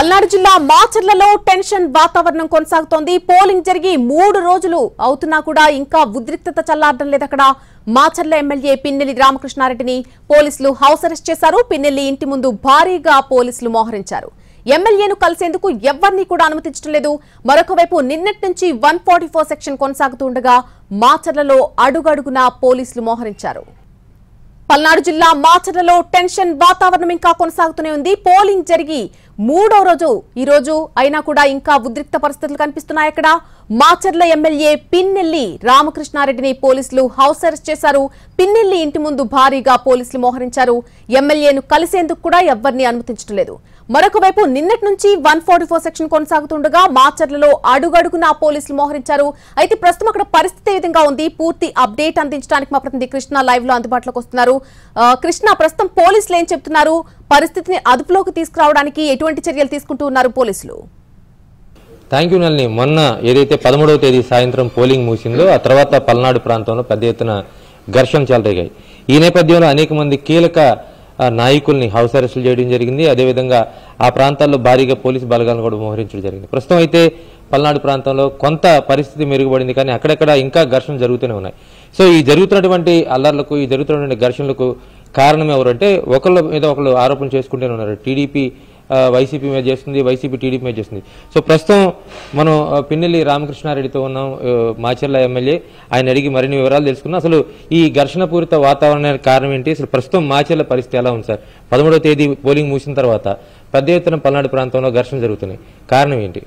పల్నాడు జిల్లా మాచర్లలో టెన్షన్ వాతావరణం కొనసాగుతోంది పోలింగ్ జరిగి మూడు రోజులు అవుతున్నా కూడా ఇంకా ఉద్రిక్తత చల్లారడం లేదక్కడ మాచర్ల ఎమ్మెల్యే పిన్నెల్లి రామకృష్ణారెడ్డిని పోలీసులు హౌస్ అరెస్ట్ చేశారు పిన్నెల్లి ఇంటి ముందు భారీగా పోలీసులు మోహరించారు ఎమ్మెల్యేను కలిసేందుకు ఎవరిని కూడా అనుమతించడం లేదు మరొక వైపు నిన్నటి నుంచి వన్ సెక్షన్ కొనసాగుతుండగా మాచర్లలో అడుగడుగునా పోలీసులు మోహరించారు పల్నాడు జిల్లా మాచర్లలో టెన్షన్ వాతావరణం ఇంకా కొనసాగుతూనే ఉంది పోలింగ్ జరిగి మూడో రోజు ఈ రోజు అయినా కూడా ఇంకా ఉద్రిక్త పరిస్థితులు కనిపిస్తున్నాయి అక్కడ మాచర్ల ఎమ్మెల్యే పిన్నెల్లి రామకృష్ణారెడ్డిని పోలీసులు హౌస్ అరెస్ట్ చేశారు పిన్నెల్లి ఇంటి ముందు భారీగా పోలీసులు మోహరించారు ఎమ్మెల్యేను కలిసేందుకు కూడా ఎవరిని అనుమతించడం లేదు మరొక వైపు నిన్నటి నుంచి వన్ సెక్షన్ కొనసాగుతుండగా మాచర్లలో అడుగడుగునా పోలీసులు మోహరించారు అయితే ప్రస్తుతం అక్కడ పరిస్థితి ఏ విధంగా ఉంది పూర్తి అప్డేట్ అందించడానికి మా ప్రతినిధి కృష్ణ లైవ్ లో అందుబాటులోకి వస్తున్నారు ఆ, కృష్ణ ప్రస్తుతం పోలీసులు ఏం చెప్తున్నారు పరిస్థితిని అదుపులోకి తీసుకురావడానికి ఎటువంటి చర్యలు తీసుకుంటూ ఉన్నారు పోలీసులు థ్యాంక్ యూ నల్ని మొన్న ఏదైతే పదమూడవ తేదీ సాయంత్రం పోలింగ్ ముగిసిందో ఆ తర్వాత పల్నాడు ప్రాంతంలో పెద్ద ఎత్తున ఘర్షణ చెలరేగాయి ఈ నేపథ్యంలో అనేక మంది కీలక ఆ, నాయకుల్ని హౌస్ అరెస్టులు చేయడం జరిగింది అదేవిధంగా ఆ ప్రాంతాల్లో భారీగా పోలీసు బలగాలను కూడా మోహరించడం జరిగింది ప్రస్తుతం అయితే పల్నాడు ప్రాంతంలో కొంత పరిస్థితి మెరుగుపడింది కానీ అక్కడక్కడ ఇంకా ఘర్షణ జరుగుతూనే ఉన్నాయి సో ఈ జరుగుతున్నటువంటి అల్లర్లకు ఈ జరుగుతున్నటువంటి ఘర్షణలకు కారణం ఎవరంటే ఒకళ్ళ మీద ఒకళ్ళు ఆరోపణలు చేసుకుంటూనే ఉన్నారు టీడీపీ ఆ, వైసీపీ మీద చేస్తుంది వైసీపీ టీడీపీ మీద చేస్తుంది సో ప్రస్తుతం మనం ఆ, పిన్నెల్లి రామకృష్ణారెడ్డితో ఉన్నాం ఆ, మాచర్ల ఎమ్మెల్యే ఆయన అడిగి మరిన్ని వివరాలు తెలుసుకున్నాం అసలు ఈ ఘర్షణ పూరిత వాతావరణానికి కారణం ఏంటి అసలు ప్రస్తుతం మాచర్ల పరిస్థితి ఎలా ఉంది సార్ పదమూడవ తేదీ పోలింగ్ ముగిసిన తర్వాత పెద్ద ఎత్తున పల్నాడు ప్రాంతంలో ఘర్షణ జరుగుతున్నాయి కారణం ఏంటి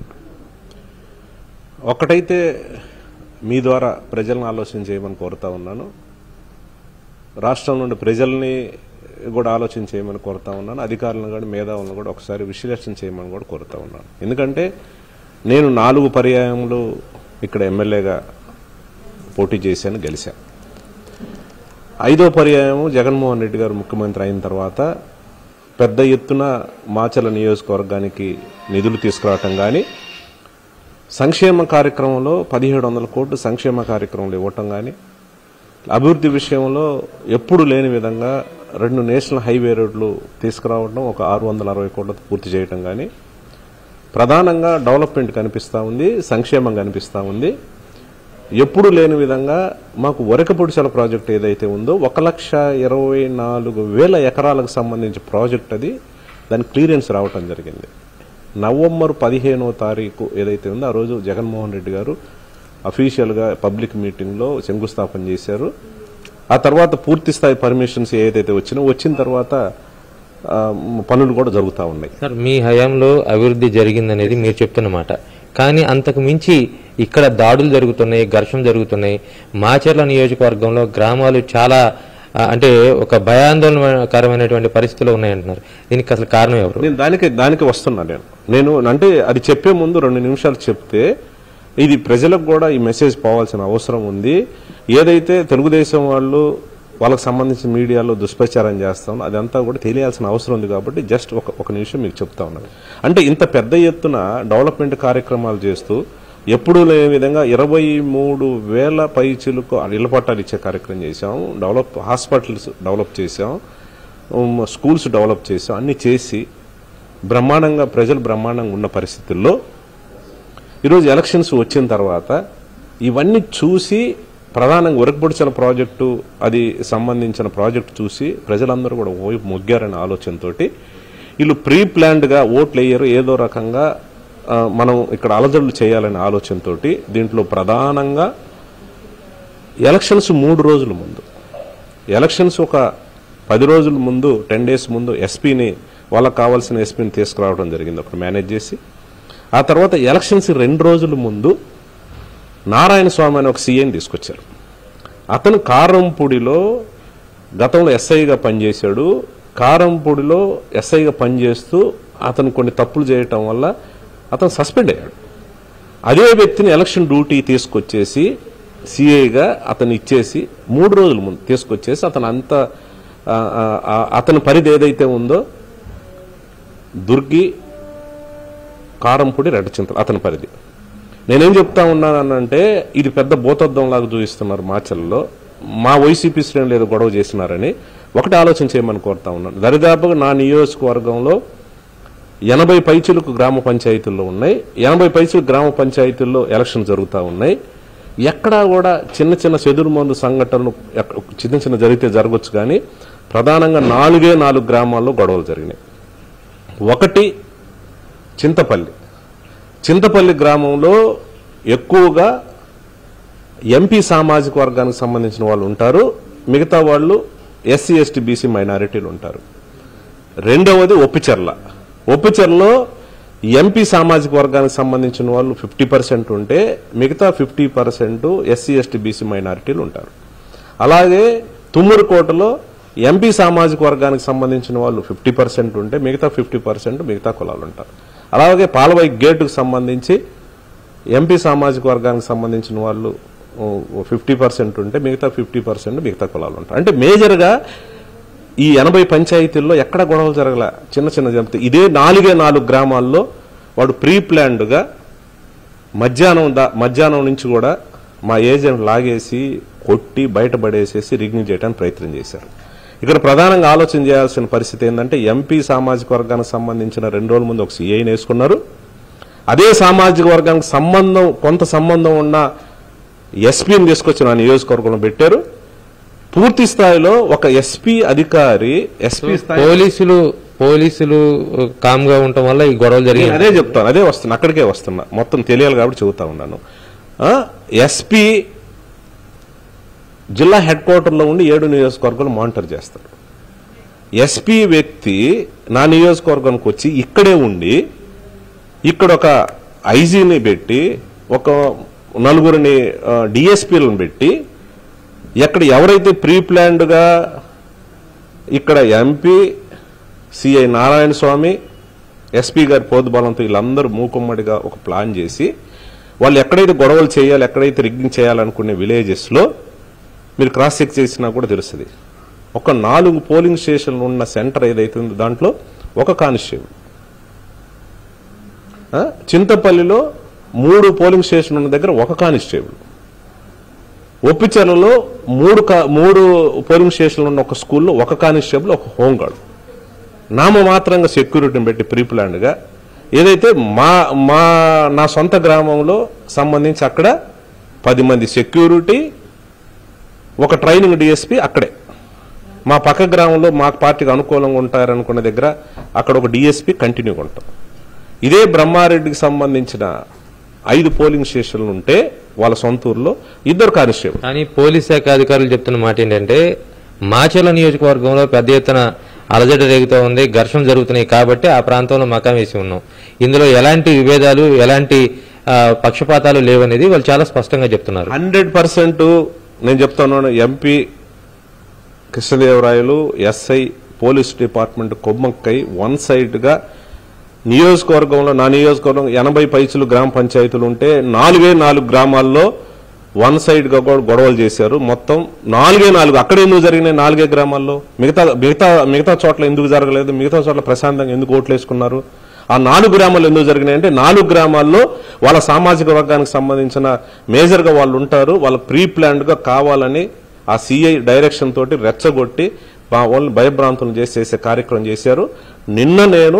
ఒకటైతే మీ ద్వారా ప్రజలను ఆలోచన చేయమని కోరుతా ఉన్నాను రాష్ట్రం నుండి ప్రజల్ని కూడా ఆలోచన చేయమని కోరుతా ఉన్నాను అధికారులను కూడా మేధావులను కూడా ఒకసారి విశ్లేషణ చేయమని కూడా కోరుతా ఉన్నాను ఎందుకంటే నేను నాలుగు పర్యాయములు ఇక్కడ ఎమ్మెల్యేగా పోటీ చేశాను గెలిచాను ఐదో పర్యాయం జగన్మోహన్ రెడ్డి గారు ముఖ్యమంత్రి అయిన తర్వాత పెద్ద ఎత్తున మాచల నియోజకవర్గానికి నిధులు తీసుకురావటం కానీ సంక్షేమ కార్యక్రమంలో పదిహేడు వందల కోట్లు సంక్షేమ కార్యక్రమాలు ఇవ్వటం కానీ అభివృద్ధి విషయంలో ఎప్పుడు లేని విధంగా రెండు నేషనల్ హైవే రోడ్లు తీసుకురావడం ఒక ఆరు వందల అరవై కోట్లతో పూర్తి చేయటం కానీ ప్రధానంగా డెవలప్మెంట్ కనిపిస్తూ ఉంది సంక్షేమం కనిపిస్తూ ఉంది ఎప్పుడు లేని విధంగా మాకు వరకపొడిసల ప్రాజెక్ట్ ఏదైతే ఉందో ఒక లక్ష ఇరవై నాలుగు వేల ఎకరాలకు సంబంధించి ప్రాజెక్ట్ అది దాని క్లియరెన్స్ రావటం జరిగింది నవంబర్ పదిహేనో తారీఖు ఏదైతే ఉందో ఆ రోజు జగన్మోహన్ రెడ్డి గారు అఫీషియల్గా పబ్లిక్ మీటింగ్లో శంకుస్థాపన చేశారు ఆ తర్వాత పూర్తి స్థాయి పర్మిషన్స్ ఏదైతే వచ్చినా వచ్చిన తర్వాత ఆ, పనులు కూడా జరుగుతూ ఉన్నాయి సార్ మీ హయాంలో అభివృద్ధి జరిగిందనేది మీరు చెప్తున్నమాట కానీ అంతకు మించి ఇక్కడ దాడులు జరుగుతున్నాయి ఘర్షణ జరుగుతున్నాయి మాచర్ల నియోజకవర్గంలో గ్రామాలు చాలా ఆ, అంటే ఒక భయాందోళనకరమైనటువంటి పరిస్థితులు ఉన్నాయంటున్నారు దీనికి అసలు కారణం ఎవరు నేను దానికి దానికి వస్తున్నా నేను నేను అంటే అది చెప్పే ముందు రెండు నిమిషాలు చెప్తే ఇది ప్రజలకు కూడా ఈ మెసేజ్ పోవాల్సిన అవసరం ఉంది ఏదైతే తెలుగుదేశం వాళ్ళు వాళ్ళకి సంబంధించిన మీడియాలో దుష్ప్రచారం చేస్తాం అదంతా కూడా తెలియాల్సిన అవసరం ఉంది కాబట్టి జస్ట్ ఒక ఒక నిమిషం మీకు చెప్తా ఉన్నాను అంటే ఇంత పెద్ద ఎత్తున డెవలప్మెంట్ కార్యక్రమాలు చేస్తూ ఎప్పుడు లేని విధంగా ఇరవై మూడు వేల పైచీలకు ఇళ్ల పట్టాలు ఇచ్చే కార్యక్రమం చేశాం డెవలప్ హాస్పిటల్స్ డెవలప్ చేశాం ఉమ్, స్కూల్స్ డెవలప్ చేసాం అన్ని చేసి బ్రహ్మాండంగా ప్రజలు బ్రహ్మాండంగా ఉన్న పరిస్థితుల్లో ఈరోజు ఎలక్షన్స్ వచ్చిన తర్వాత ఇవన్నీ చూసి ప్రధానంగా ఉరకపొడిచిన ప్రాజెక్టు అది సంబంధించిన ప్రాజెక్టు చూసి ప్రజలందరూ కూడా ఓ మొగ్గారనే ఆలోచనతోటి వీళ్ళు ప్రీ ప్లాన్డ్గా ఓట్లు వేయరు ఏదో రకంగా ఆ, మనం ఇక్కడ అలజడులు చేయాలనే ఆలోచనతోటి దీంట్లో ప్రధానంగా ఎలక్షన్స్ మూడు రోజుల ముందు ఎలక్షన్స్ ఒక పది రోజుల ముందు టెన్ డేస్ ముందు ఎస్పీని వాళ్ళకి కావాల్సిన ఎస్పీని తీసుకురావడం జరిగింది ఒకటి మేనేజ్ చేసి ఆ తర్వాత ఎలక్షన్స్ రెండు రోజుల ముందు నారాయణ స్వామి అనే ఒక సీఎని తీసుకొచ్చారు అతను కారంపూడిలో గతంలో ఎస్ఐగా పనిచేశాడు కారంపూడిలో ఎస్ఐగా పనిచేస్తూ అతను కొన్ని తప్పులు చేయటం వల్ల అతను సస్పెండ్ అయ్యాడు అదే వ్యక్తిని ఎలక్షన్ డ్యూటీ తీసుకొచ్చేసి సిఐగా అతను ఇచ్చేసి మూడు రోజుల ముందు తీసుకొచ్చేసి అతను అంత ఆ, ఆ, ఆ, అతని పరిధి ఏదైతే ఉందో దుర్గి కారంపొడి రెడ్డచింతలు అతని పరిధి నేనేం చెప్తా ఉన్నానంటే ఇది పెద్ద భూతద్దం లాగా చూపిస్తున్నారు మాచల్లో మా వైసీపీ శ్రేణులు ఏదో గొడవ చేసినారని ఒకటి ఆలోచన చేయమని కోరుతా ఉన్నాను దరిదాపుగా నా నియోజకవర్గంలో ఎనభై పైచులకు గ్రామ పంచాయతీల్లో ఉన్నాయి ఎనభై పైచులకు గ్రామ పంచాయతీల్లో ఎలక్షన్ జరుగుతూ ఉన్నాయి ఎక్కడా కూడా చిన్న చిన్న చెదురుమందు సంఘటనలు ఎక్క- చిన్న చిన్న జరిగితే జరగవచ్చు కానీ ప్రధానంగా నాలుగే నాలుగు గ్రామాల్లో గొడవలు జరిగినాయి ఒకటి చింతపల్లి చింతపల్లి గ్రామంలో ఎక్కువగా ఎంపీ సామాజిక వర్గానికి సంబంధించిన వాళ్ళు ఉంటారు మిగతా వాళ్ళు ఎస్సీ ఎస్టీ బీసీ మైనారిటీలు ఉంటారు రెండవది ఒప్పిచెర్ల ఒప్పిచెర్లలో ఎంపీ సామాజిక వర్గానికి సంబంధించిన వాళ్ళు ఫిఫ్టీ పర్సెంట్ ఉంటే మిగతా fifty percent SC ST BC మైనారిటీలు ఉంటారు అలాగే తుమ్మూరుకోటలో ఎంపీ సామాజిక వర్గానికి సంబంధించిన వాళ్ళు ఫిఫ్టీ పర్సెంట్ ఉంటే మిగతా ఫిఫ్టీ పర్సెంట్ మిగతా కులాలు ఉంటారు అలాగే పాలవై గేటుకు సంబంధించి ఎంపీ సామాజిక వర్గానికి సంబంధించిన వాళ్ళు ఫిఫ్టీ పర్సెంట్ ఉంటే మిగతా ఫిఫ్టీ పర్సెంట్ మిగతా కులాలు ఉంటారు అంటే మేజర్గా ఈ ఎనభై పంచాయతీల్లో ఎక్కడ గొడవలు జరగల చిన్న చిన్న జంపితే ఇదే నాలుగే నాలుగు గ్రామాల్లో వాడు ప్రీ ప్లాన్డ్గా మధ్యాహ్నం దా మధ్యాహ్నం నుంచి కూడా మా ఏజెంట్ లాగేసి కొట్టి బయటపడేసేసి రిగ్నింగ్ చేయడానికి ప్రయత్నం చేశారు ఇక్కడ ప్రధానంగా ఆలోచన చేయాల్సిన పరిస్థితి ఏంటంటే ఎంపీ సామాజిక వర్గానికి సంబంధించిన రెండు రోజుల ముందు ఒక సిఐని వేసుకున్నారు అదే సామాజిక వర్గానికి సంబంధం కొంత సంబంధం ఉన్న ఎస్పీని తీసుకొచ్చి నా నియోజకవర్గంలో పెట్టారు పూర్తి స్థాయిలో ఒక ఎస్పీ అధికారి ఎస్పీ స్థాయి పోలీసులు పోలీసులు కామ్ గా ఉండటం వల్ల ఈ గొడవలు నేను జరిగాయి అదే చెప్తాను అదే వస్తున్నా అక్కడికే వస్తున్నా మొత్తం తెలియాలి కాబట్టి చెబుతా ఉన్నాను ఎస్పీ జిల్లా హెడ్ క్వార్టర్లో ఉండి ఏడు నియోజకవర్గాలు మానిటర్ చేస్తారు ఎస్పీ వ్యక్తి నా నియోజకవర్గానికి వచ్చి ఇక్కడే ఉండి ఇక్కడ ఒక ఐజీని పెట్టి ఒక నలుగురిని డిఎస్పీలను పెట్టి ఎక్కడ ఎవరైతే ప్రీ ప్లాన్డ్గా ఇక్కడ MP CI Narayana Swamy SP గారి పోదుబలంతో వీళ్ళందరూ మూకుమ్మడిగా ఒక ప్లాన్ చేసి వాళ్ళు ఎక్కడైతే గొడవలు చేయాలి ఎక్కడైతే రిగ్గింగ్ చేయాలనుకునే విలేజెస్లో మీరు క్రాస్ చెక్ చేసినా కూడా తెలుస్తుంది ఒక నాలుగు పోలింగ్ స్టేషన్లు ఉన్న సెంటర్ ఏదైతే ఉందో దాంట్లో ఒక కానిస్టేబుల్ ఆ, చింతపల్లిలో మూడు పోలింగ్ స్టేషన్ ఉన్న దగ్గర ఒక కానిస్టేబుల్ ఒప్పిచెర్లలో మూడు కా- మూడు పోలింగ్ స్టేషన్లు ఉన్న ఒక స్కూల్లో ఒక కానిస్టేబుల్ ఒక హోంగార్డ్ నామమాత్రంగా సెక్యూరిటీని పెట్టి ప్రీ ప్లాన్డ్గా ఏదైతే మా మా నా సొంత గ్రామంలో సంబంధించి అక్కడ పది మంది సెక్యూరిటీ ఒక ట్రైనింగ్ డిఎస్పీ అక్కడే మా పక్క గ్రామంలో మా పార్టీకి అనుకూలంగా ఉంటారనుకున్న దగ్గర అక్కడ ఒక డిఎస్పీ కంటిన్యూగా ఉంటాం ఇదే బ్రహ్మారెడ్డికి సంబంధించిన ఐదు పోలింగ్ స్టేషన్లు ఉంటే వాళ్ళ సొంత ఊర్లో ఇద్దరు కానిస్టేబుల్ కానీ పోలీస్ శాఖ అధికారులు చెప్తున్న మాట ఏంటంటే మాచల నియోజకవర్గంలో పెద్ద ఎత్తున అలజడి రేగుతూ ఉంది ఘర్షణ జరుగుతున్నాయి కాబట్టి ఆ ప్రాంతంలో మకాం వేసి ఉన్నాం ఇందులో ఎలాంటి విభేదాలు ఎలాంటి ఆ, పక్షపాతాలు లేవనేది వాళ్ళు చాలా స్పష్టంగా చెప్తున్నారు హండ్రెడ్ పర్సెంట్ నేను చెప్తాను MP Krishnadevarayalu SI police department కొమ్మక్కై వన్ సైడ్ గా నియోజకవర్గంలో నా నియోజకవర్గం ఎనభై పైసలు గ్రామ పంచాయతీలు ఉంటే నాలుగే నాలుగు గ్రామాల్లో వన్ సైడ్ గా కూడా గొడవలు చేశారు మొత్తం నాలుగే నాలుగు అక్కడ ఎందుకు జరిగినాయి నాలుగే గ్రామాల్లో మిగతా మిగతా మిగతా చోట్ల ఎందుకు జరగలేదు మిగతా చోట్ల ప్రశాంతంగా ఎందుకు ఓట్లు వేసుకున్నారు ఆ నాలుగు గ్రామాలు ఎందుకు జరిగినాయి అంటే నాలుగు గ్రామాల్లో వాళ్ళ సామాజిక వర్గానికి సంబంధించిన మేజర్ గా వాళ్ళు ఉంటారు వాళ్ళ ప్రీ ప్లాన్డ్ గా కావాలని ఆ సిఐ డైరెక్షన్ తోటి రెచ్చగొట్టి మా వాళ్ళని భయభ్రాంతులు చేసి చేసే కార్యక్రమం చేశారు నిన్న నేను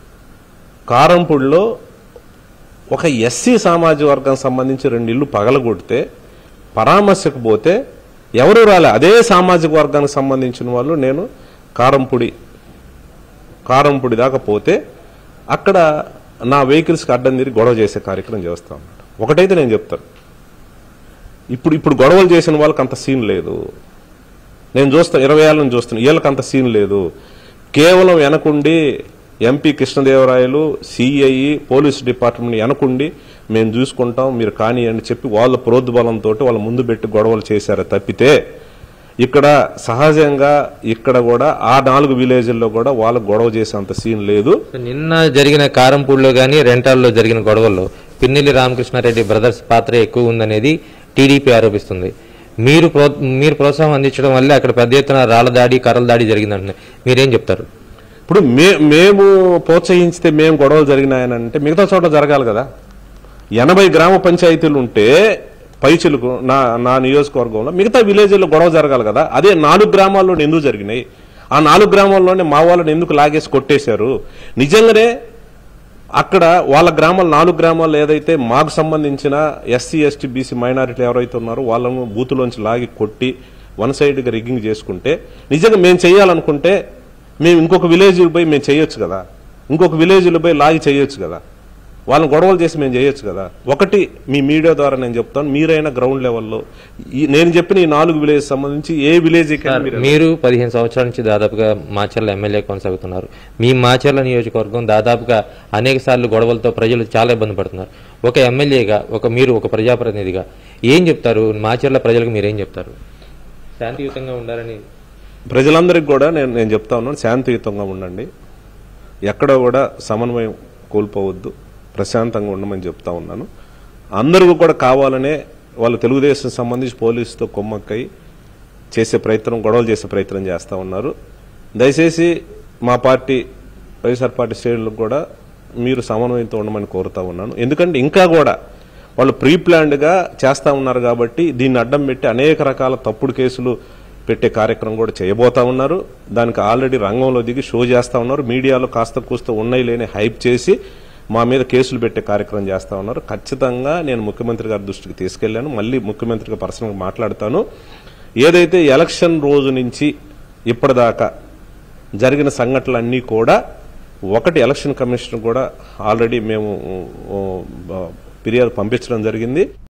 కారంపూడిలో ఒక ఎస్సీ సామాజిక వర్గానికి సంబంధించి రెండు ఇల్లు పగలగొడితే పరామర్శకు పోతే ఎవరు రాలే అదే సామాజిక వర్గానికి సంబంధించిన వాళ్ళు నేను కారంపూడి కారంపూడి దాకా పోతే అక్కడ నా వెహికల్స్కి అడ్డం తిరిగి గొడవ చేసే కార్యక్రమం చేస్తాం ఒకటైతే నేను చెప్తాను ఇప్పుడు ఇప్పుడు గొడవలు చేసిన వాళ్ళకి అంత సీన్ లేదు నేను చూస్తాను ఇరవై ఏళ్ళ నుంచి చూస్తాను వీళ్ళకి అంత సీన్ లేదు కేవలం వెనకుండి MP Krishnadevarayalu CI police department వెనకుండి మేము చూసుకుంటాం మీరు కానివ్వండి చెప్పి వాళ్ళ ప్రోద్బలంతో వాళ్ళ ముందు పెట్టి గొడవలు చేశారు తప్పితే ఇక్కడ సహజంగా ఇక్కడ కూడా ఆ నాలుగు విలేజ్ల్లో కూడా వాళ్ళకు గొడవ చేసేంత సీన్ లేదు నిన్న జరిగిన కారంపూడిలో గానీ రెంటాల్లో జరిగిన గొడవల్లో పిన్నెల్లి రామకృష్ణారెడ్డి బ్రదర్స్ పాత్ర ఎక్కువ ఉందనేది టీడీపీ ఆరోపిస్తుంది మీరు ప్రో మీరు ప్రోత్సాహం అందించడం వల్లే అక్కడ పెద్ద ఎత్తున రాళ్ల దాడి కర్రల దాడి జరిగిందంటున్నారు మీరేం చెప్తారు ఇప్పుడు మే మేము ప్రోత్సహించితే మేము గొడవలు జరిగినాయనంటే మిగతా చోట్ల జరగాలి కదా ఎనభై గ్రామ పంచాయతీలు ఉంటే పైచులకు నా నా నియోజకవర్గంలో మిగతా విలేజ్లో గొడవ జరగాలి కదా అదే నాలుగు గ్రామాల్లో ఎందుకు జరిగినాయి ఆ నాలుగు గ్రామాల్లోనే మా వాళ్ళని ఎందుకు లాగేసి కొట్టేశారు నిజంగానే అక్కడ వాళ్ళ గ్రామాలు నాలుగు గ్రామాలు ఏదైతే మాకు సంబంధించిన ఎస్సీ ఎస్టీ బీసీ మైనారిటీలు ఎవరైతే ఉన్నారో వాళ్ళను బూతులోంచి లాగి కొట్టి వన్ సైడ్గా రిగ్గింగ్ చేసుకుంటే నిజంగా మేము చేయాలనుకుంటే మేము ఇంకొక విలేజ్లో పోయి మేము చేయొచ్చు కదా ఇంకొక విలేజ్లో పోయి లాగి చేయొచ్చు కదా వాళ్ళని గొడవలు చేసి మేము చేయొచ్చు కదా ఒకటి మీ మీడియా ద్వారా నేను చెప్తాను మీరైనా గ్రౌండ్ లెవెల్లో ఈ నేను చెప్పిన ఈ నాలుగు విలేజ్ సంబంధించి ఏ విలేజ్ సార్, మీరు పదిహేను సంవత్సరాల నుంచి దాదాపుగా మాచర్ల ఎమ్మెల్యే కొనసాగుతున్నారు మీ మాచర్ల నియోజకవర్గం దాదాపుగా అనేక సార్లు గొడవలతో ప్రజలు చాలా ఇబ్బంది పడుతున్నారు ఒక ఎమ్మెల్యేగా ఒక మీరు ఒక ప్రజాప్రతినిధిగా ఏం చెప్తారు మాచర్ల ప్రజలకు మీరేం చెప్తారు శాంతియుతంగా ఉండాలని ప్రజలందరికీ కూడా నేను నేను చెప్తా ఉన్నాను శాంతియుతంగా ఉండండి ఎక్కడ కూడా సమన్వయం కోల్పోవద్దు ప్రశాంతంగా ఉండమని చెప్తా ఉన్నాను అందరికీ కూడా కావాలనే వాళ్ళు తెలుగుదేశం సంబంధించి పోలీసుతో కొమ్మక్కై చేసే ప్రయత్నం గొడవలు చేసే ప్రయత్నం చేస్తూ ఉన్నారు దయచేసి మా పార్టీ వైఎస్ఆర్ పార్టీ శ్రేణులకు కూడా మీరు సమన్వయంతో ఉండమని కోరుతా ఉన్నాను ఎందుకంటే ఇంకా కూడా వాళ్ళు ప్రీ ప్లాన్డ్గా చేస్తూ ఉన్నారు కాబట్టి దీన్ని అడ్డం పెట్టి అనేక రకాల తప్పుడు కేసులు పెట్టే కార్యక్రమం కూడా చేయబోతా ఉన్నారు దానికి ఆల్రెడీ రంగంలో దిగి షో చేస్తా ఉన్నారు మీడియాలో కాస్త కూస్త ఉన్నాయి లేని హైప్ చేసి మా మీద కేసులు పెట్టే కార్యక్రమం చేస్తా ఉన్నారు ఖచ్చితంగా నేను ముఖ్యమంత్రి గారి దృష్టికి తీసుకెళ్లాను మళ్ళీ ముఖ్యమంత్రిగా పర్సనల్గా మాట్లాడతాను ఏదైతే ఎలక్షన్ రోజు నుంచి ఇప్పటిదాకా జరిగిన సంఘటనలన్నీ కూడా ఒకటి ఎలక్షన్ కమిషన్ కూడా ఆల్రెడీ మేము ఓ, ఓ, ఫిర్యాదు పంపించడం జరిగింది